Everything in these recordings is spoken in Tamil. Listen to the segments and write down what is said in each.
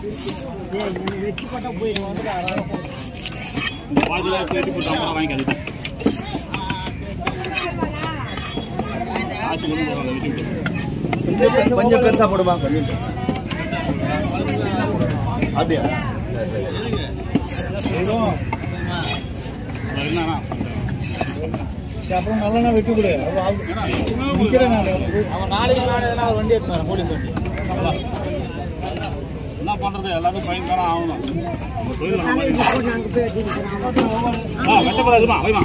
வெட்டி போட்டா போயிடும் பாதியில பேட்டி போட்டு அப்புறம் வாங்கிக்காது காசு ஒன்றும் போகல வெட்டி விட்டு கொஞ்சம் பெருசா போடுமா கொஞ்சம் அப்படியா அது என்னன்னா அப்புறம் நல்லா விட்டு கொடு நிக்கிறேன் அவன் நாளைக்கு நாளை எதனா ஒரு வண்டி எடுத்து கூலி வண்டி என்ன பண்றது எல்லாரும் பயன் தானே ஆகணும் நம்ம தொழில் நம்ம நாளைக்கு போய் நாங்க போய் வெட்டிக்கிறோம் ஆ வெட்டக்கூடாதுமா வைமா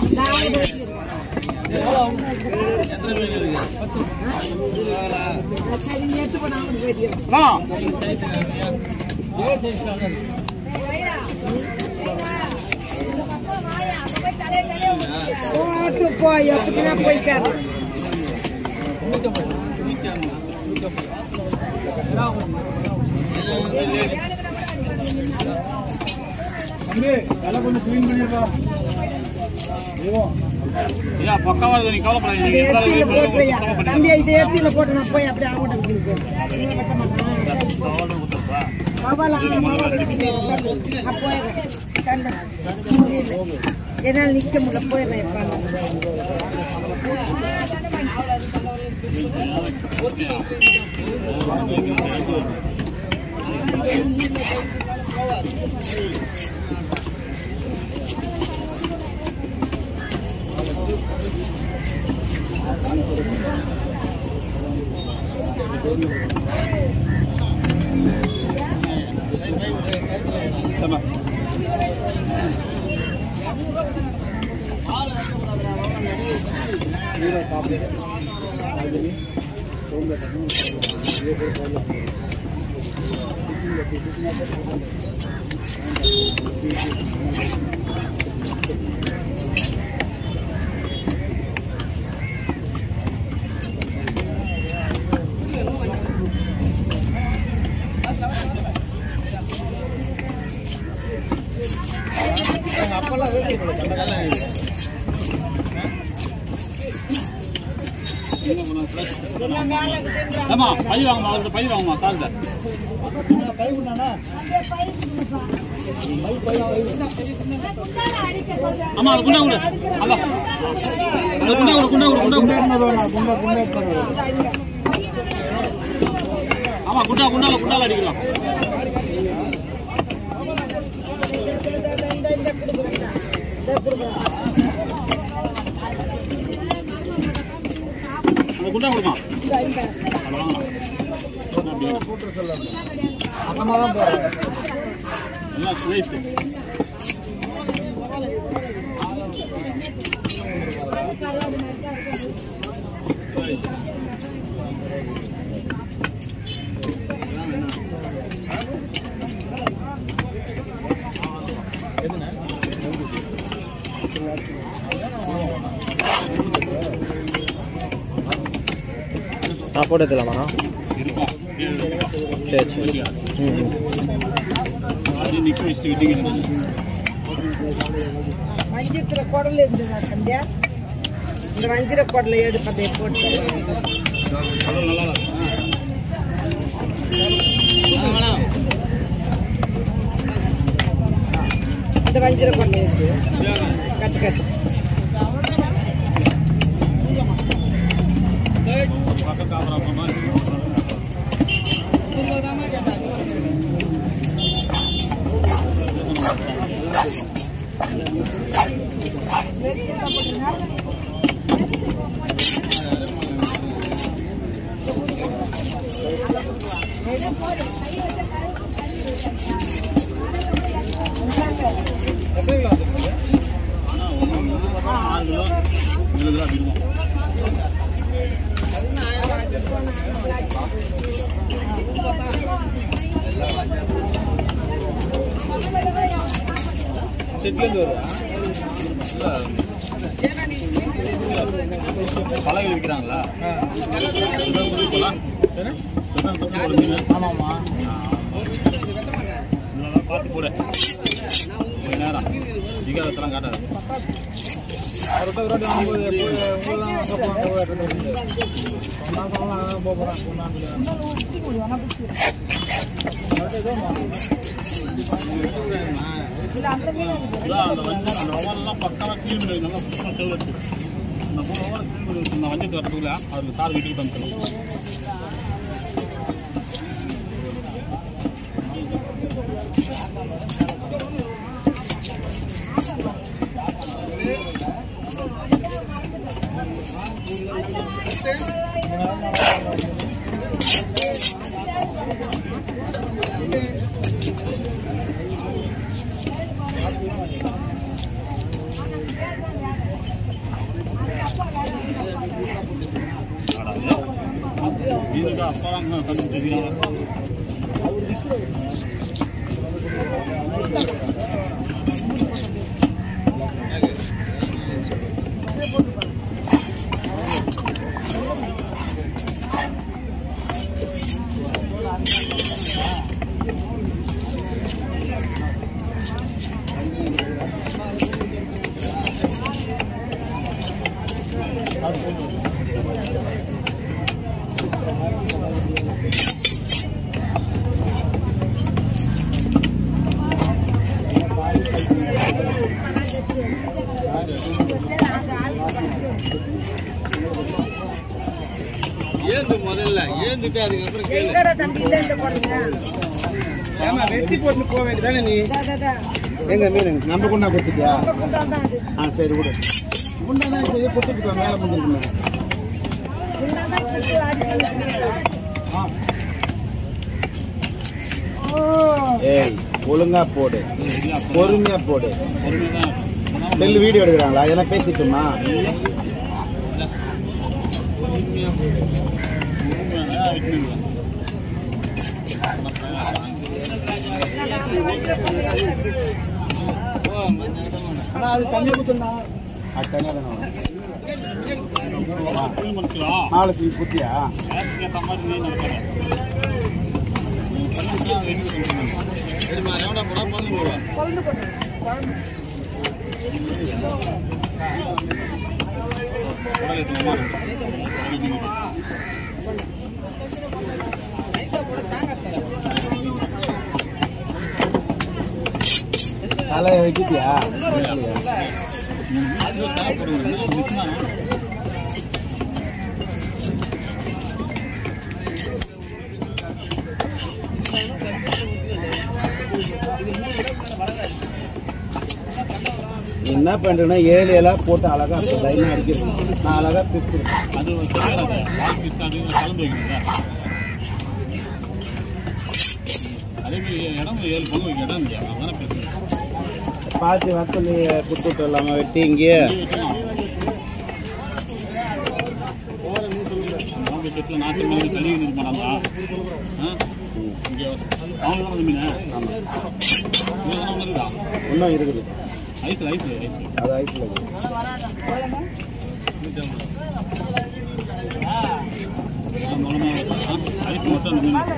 சரி நீ எடுத்து போனா அவங்க போயிடுறோம் அண்ணா போட்டு போய் எப்படின்னா போய் சேரலாம் தம்பி எல்லாம் கொஞ்சம் க்ளீன் பண்ணிடுப்பா ஐயா பக்காவா இருக்கு, நீ கவலைப்படாதீங்க நீங்க இதை எப்படியாவது எடுத்துல போட்டு வையா. சுத்தமா தம்பி பண்ணிடுங்க. இதை எடுத்துல போட்டு நான் போய் அப்படியே அவங்க வெட்ட மாட்டேன் தவால கொடுத்துருப்பா. அவள் நான் போயிடுறேன் கண்டு. முடியல. என்னால் நிக்க முடியல போயிடுறேன் எப்ப ஏம்மா, பை வாங்கம்மா, அவர்கிட்ட பை வாங்கம்மா, கால்ல. ஆமா, அது குண்டா கொடு. அல்ல. அது குண்டா கொடு, குண்டா கொடு, குண்டா கொடு. ஆமா, குண்டா, குண்டால, குண்டால அடிக்கலாம். அந்த குண்டா கொடுமா அதை வாங்கலாம் அப்படியே. எல்லாம் ஸ்லைஸ் நான் போட்டு எடுத்துலாமா இருக்கும் சரி சரி ம் அது நிக்க வச்சுட்டு விட்டீங்கன்னா வஞ்சிரத்துல குடல் இருந்ததா தம்பியா இந்த வஞ்சிர குடலை எடுப்பதை போட்டு கடல் நல்லா இருக்கும் இந்த வஞ்சிர குடலை எடுத்து கட்டு கட்டு பக்கத்து ஆந்திரா போனா ஆறு கிலோ ஏழு கிலோ அப்படி இருக்கும் செட்லேருந்து வருதா பழகு விற்கிறாங்களா ஆமாம்மா பார்த்து போடு கொஞ்ச நேரம் அதிகாரத்தெல்லாம் காட்டாது அவர்கிட்ட ஒரு வாட்டி வாங்கும்போது எப்போ உங்களை தான் வாங்க போவாங்க சொன்னா சொல்லலாம் அதான் போக போகிறான் சொன்னாங்க இல்ல அந்த மீன் இருக்கு. அதான் அந்த வஞ்சம் அந்த ஒவ்வொன்றுலாம் பக்காவா க்ளீன் பண்ணி நல்லா சுத்தமாக செவ்வளோ இருக்கு அந்த மூணு ஓவர க்ளீன் பண்ணி வச்சு இந்த வஞ்சத்தை வரதுக்குள்ள அதுக்கு சார் வீட்டுக்கு தந்துடும் இதுக்கு அப்பா தான் கண்டுபிடிக்கிறாங்க ஏந்து முதல்ல ஏந்துட்டு அதுக்கப்புறம் கேளு எங்கடா தம்பி இந்த இந்த போடுங்க ஏமா வெட்டி போட்டு போக வேண்டியதானே நீ இதா, இதா, இதா. எங்க மீன் நம்ம கொண்டா கொடுத்துட்டியா உங்க குண்டான் தான் அது ஆ சரி விடு குண்டா தான் செய்ய கொடுத்துட்டு மேல முடிஞ்சிருக்குமே குண்டான் தான் கொடுத்து அடிக்கணும். ஓ ஏய் ஒழுங்கா போடு பொறுமையா போடு பொறுமையாக தான் செல்லு வீடியோ எடுக்கிறாங்களா எதனா பேசிட்டுமா ஆனா அது தண்ணி ஊத்துனா அது தனியா தானே நாளைக்கு புத்தியா குழம்பு போட்டு குழம்பு தலையை வைக்கிட்டியா என்ன பண்றேன்னா ஏழு எல்லாம் போட்டு அழகா லைனா அடிக்கிறேன் நான் அழகா பிரிச்சிருக்கேன் அது தெரியாது வாழ்க்கை அது கலந்து வைக்கணும்ல அதே மாதிரி இடம் ஏழு பங்கு வைக்க இடம் இல்லையா அதான பிரச்சனை பாத்தி வாசல் கொடுத்துட்டு இல்லாம வெட்டி இங்கேயே அவங்க செட்டில் நாட்டு மேலே தள்ளி இருக்க மாட்டாங்களா ஆ? இங்கே அவங்க தான் மீன் இங்கே தானே ஒன்று இருக்கா இன்னும் இருக்குது ஐஸ் ஐஸ் ஐஸ் அது ஐஸ்ல இருக்குது ஐஸ் மட்டும் அந்த மீன்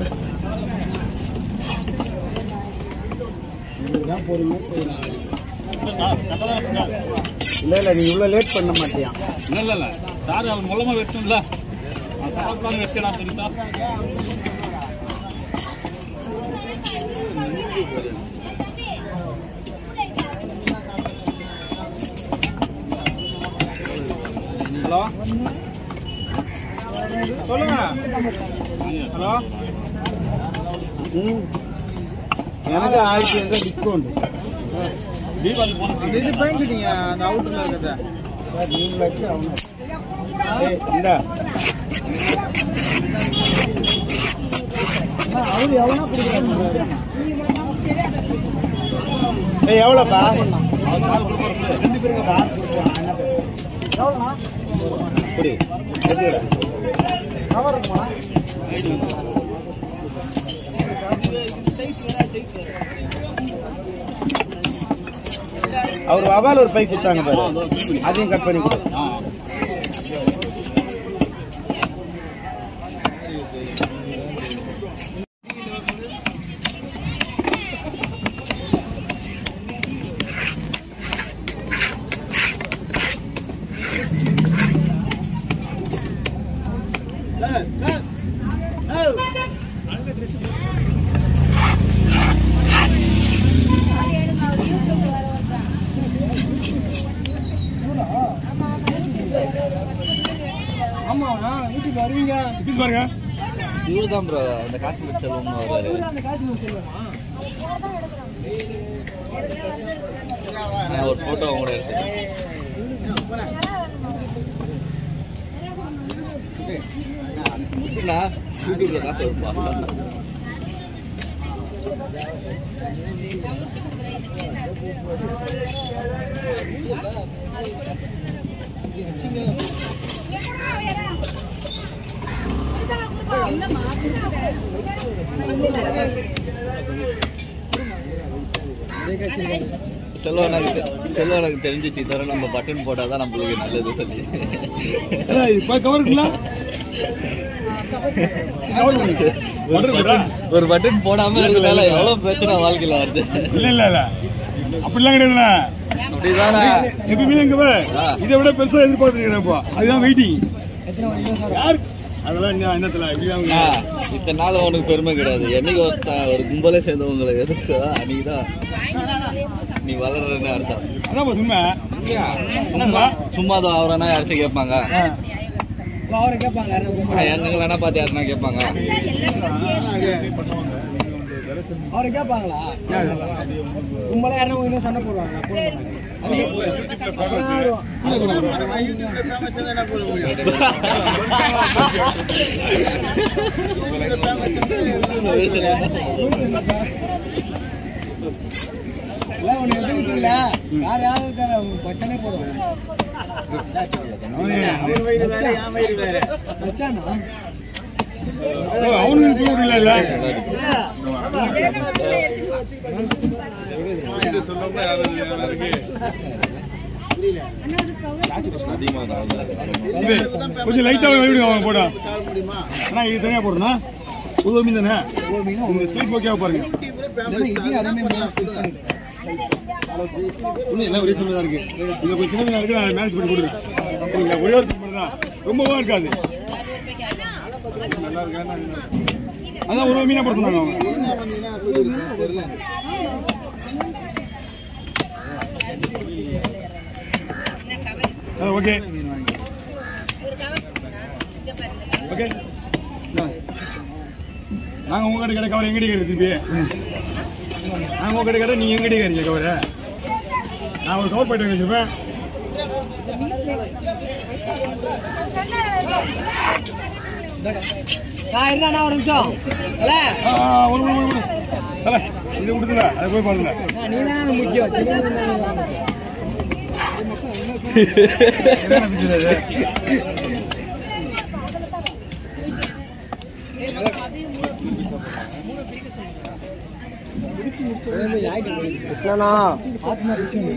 இதுதான் பொறுமையா செய்யலாம். இல்லை சார் கரெக்டாக தான் இருக்குங்க இல்ல இல்ல நீ இவ்வளவு லேட் பண்ண மாட்டியா இல்லை இல்லை இல்லை சார் அவர் மூலமாக வெட்டணும்ல கரெக்டாக வெட்டலாம் சொல்லிட்டா ஹலோ சொல்லுங்க ஹலோ ம் எனக்கு ஆயிரத்தி எந்த டிஸ்கவுண்ட் தீபாவளி போனஸ் இது பயந்துட்டீங்க அந்த அவுட்டர்ல இருக்கிறத சார் நீங்க வச்சு அவனு ஏய் இந்தா அவரு எவ்வளோ கொடுக்குறாங்க ஏய் எவ்வளோப்பா ரெண்டு பேருக்கு கார் கொடுக்குறாங்க எவ்வளோண்ணா புரி எதுடா கவர் இருக்குமா அவர் வவால் ஒரு பை கொடுத்தாங்க பாரு அதையும் கட் பண்ணி கொடு ஆ வச்சு பாருங்க இவரு தான் ப்ரோ அந்த காஷ்மீர் செல்வம்னு வருவாரு நான் ஒரு போட்டோ கூட எடுத்தேன் எப்படிண்ணா யூடியூப்ல காசு வரும்பா செல்வனுக்கு செல்வனுக்கு தெரிஞ்சிச்சு தவிர நம்ம பட்டன் போட்டாதான் நம்மளுக்கு நல்லது சொல்லி இப்போ கவருக்குங்களா ஒரு பட்டன் ஒரு பட்டன் போடாம இருக்கிறதால எவ்வளவு பிரச்சனை வாழ்க்கையில வருது இல்ல இல்ல இல்ல அப்படிலாம் கிடையாதுண்ணா அப்படிதானே எப்பயுமே எங்க பாரு ஆ. இதை விட பெருசா எதிர்பார்த்துருக்கிறேன் இப்போ அதுதான் வெயிட்டிங் யார் அதெல்லாம் என்ன என்னத்துல இப்படிதான் ஆ, இத்தனை நாள் உனக்கு பெருமை கிடையாது என்னைக்கு ஒரு த- ஒரு கும்பலே சேர்ந்தவங்களை எதுக்கோ அன்னைக்குதான் நீ வளர்றன்னு அர்த்தம் அதான் சும்மா என்னப்பா சும்மா தான் அவரனா யாராச்சும் கேட்பாங்க அவரை கேட்பாங்க எண்ணங்களா பார்த்து யாருன்னா கேட்பாங்க அவரை கேட்பாங்களா கும்பலா யாரும் இன்னும் சண்டை போடுவாங்க யார் யாரும் பச்சனே போதும் மச்சானா அவனுக்கு கூட இல்ல இல்ல இது, கொஞ்சம் லைட்டா விடுங்க அவன் போடா அண்ணா இது தனியா போடுறா புது மீன் தானே உங்க ஸ்வீட் ஓகேவா பாருங்க இன்னும் எல்லாம் ஒரே சொல்லுதா இருக்கு இது கொஞ்சம் சின்ன மீனா இருக்கு நான் மேனேஜ் பண்ணி கொடுக்குறேன் சரிங்களா ஒரே ஒரு மீன் தான் ரொம்பவும் இருக்காது அதான் ஒரு மீனா போட சொன்னாங்க அவங்க ஆ, ஓகே ஓகே நாங்க உங்க கடை கடை கவர் எங்கடி கடை திருப்பி நாங்க உங்க கடை கடை நீங்க எங்கடி கடை கவர் நான் ஒரு கவர் போயிட்டு வச்சிருப்பேன் நான் இருந்தா ஒரு நிமிஷம் அல்ல ஆ, ஆ, ஒரு ஒரு ஒரு தல இது விடுதுல அதை போய் பாருங்க நீ தான் முக்கியம் என்ன பிடிச்சது அது? கிருஷ்ணனா ஆத்மா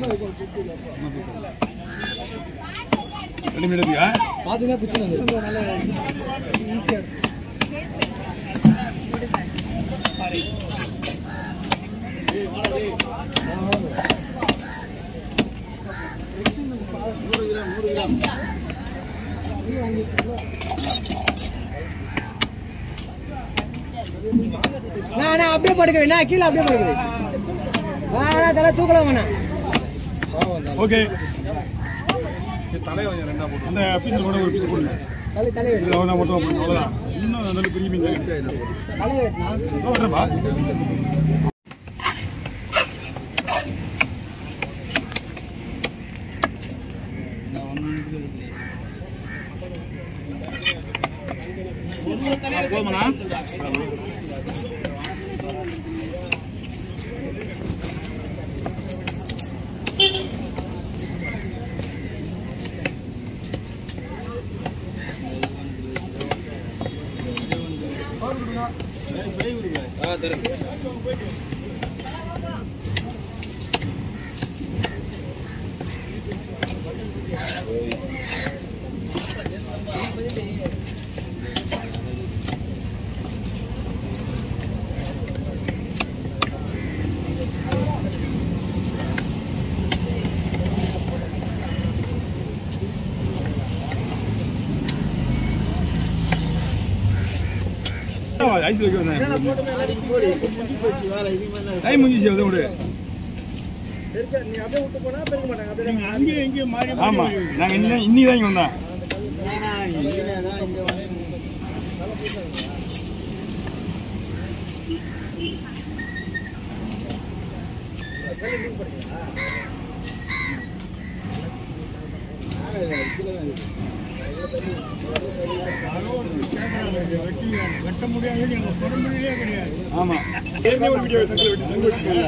ரெண்டு மீன் எடுத்துக்கா பாத்துங்க பிச்சு வந்து நான் அப்படியே படுக்க நான் கீழே அப்படியே படுக்க வேணா தலை தூக்கலாம் வேணாம் ஓகே தலையை கொஞ்சம் ரெண்டா போட்டு அந்த பீஸ் கூட ஒரு பீஸ் போடுங்க தலை தலை வெட்டு இதில் ஒன்றா மட்டும் போடுங்க அவ்வளோதான் இன்னும் நல்ல பெரிய மீன் தான் தலை வெட்டினா வரப்பா போதுமாண்ணா ஐஸ் வைக்க வந்தேன் டைம் முடிஞ்சிச்சு அதை விடு ஆமா நாங்க இன்னும் இன்னி தான் இங்க வந்தோம் வெட்ட முடியாது நம்ம தொட முடியவே கிடையாது ஆமா ஏற்கனவே ஒரு வீடியோ சங்கில வெட்டி சங்கு வெட்டிக்கல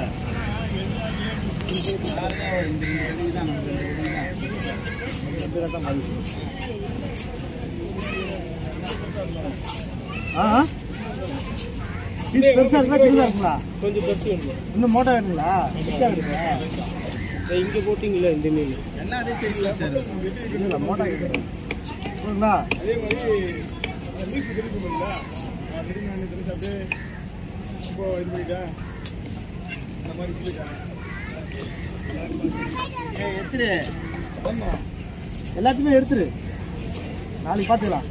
பெருசா இருக்கா சின்னதா இருக்குங்களா கொஞ்சம் பெருசு வேணும் இன்னும் மோட்டா வேணுங்களா பெருசா வேணுங்களா இங்கே போட்டிங்களா இந்த மீன் இல்ல மோட்டா கேட்குறேன் போதுங்களா அதே மாதிரி நியூஸ் தெரிஞ்சுக்கணுங்களா தெரிஞ்சு நான் தெரிஞ்சு அப்படியே இப்போ இது பண்ணிட்டேன் இந்த மாதிரி சொல்லிட்டேன் எத்தனை ஆமா எல்லாத்தையுமே எடுத்துரு நாளைக்கு பார்த்துக்கலாம்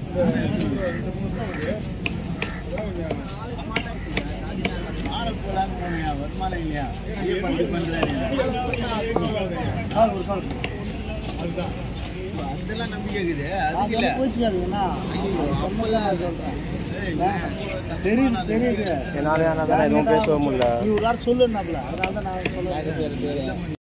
அதுதான் போச்சுக்காதுங்கண்ணா தெரியுது தெரியுது என்னால எதுவும் பேசவே முடியல நீ ஒரு வாரம் சொல்லுன்னாப்ல அதனால தான் நான் சொல்ல